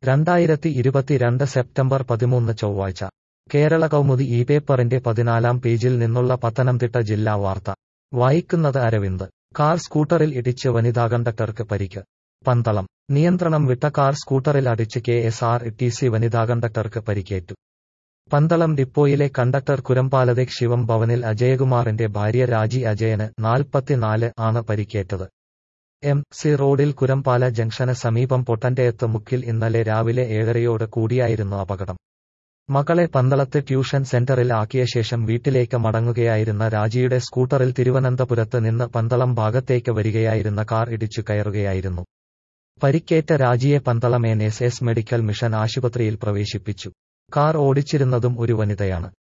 രണ്ടായിരത്തി ഇരുപത്തിരണ്ട് സെപ്റ്റംബർ പതിമൂന്ന് ചൊവ്വാഴ്ച കേരള കൗമുദി ഈ പേപ്പറിന്റെ പതിനാലാം പേജിൽ നിന്നുള്ള പത്തനംതിട്ട ജില്ലാ വാർത്ത വായിക്കുന്നത് അരവിന്ദ് കാർ സ്കൂട്ടറിൽ ഇടിച്ച് വനിതാ കണ്ടക്ടർക്ക് പരിക്ക് പന്തളം നിയന്ത്രണം വിട്ട കാർ സ്കൂട്ടറിൽ അടിച്ച് K S R T C വനിതാ കണ്ടക്ടർക്ക് പരിക്കേറ്റു പന്തളം ഡിപ്പോയിലെ കണ്ടക്ടർ കുരമ്പാലതേക് ശിവം ഭവനിൽ അജയകുമാറിന്റെ ഭാര്യ രാജി അജയന് നാൽപ്പത്തിനാല് ആണ് പരിക്കേറ്റത് എം സി റോഡിൽ കുരമ്പാല ജംഗ്ഷന് സമീപം പൊട്ടന്റെയത്ത് മുക്കിൽ ഇന്നലെ രാവിലെ ഏഴരയോട് കൂടിയായിരുന്നു അപകടം മകളെ പന്തളത്ത് ട്യൂഷൻ സെന്ററിൽ ആക്കിയ ശേഷം വീട്ടിലേക്ക് മടങ്ങുകയായിരുന്ന രാജിയുടെ സ്കൂട്ടറിൽ തിരുവനന്തപുരത്ത് നിന്ന് പന്തളം ഭാഗത്തേക്ക് വരികയായിരുന്ന കാർ ഇടിച്ചു കയറുകയായിരുന്നു പരിക്കേറ്റ രാജിയെ Pandalam N S S medical mission ആശുപത്രിയിൽ പ്രവേശിപ്പിച്ചു കാർ ഓടിച്ചിരുന്നതും ഒരു വനിതയാണ്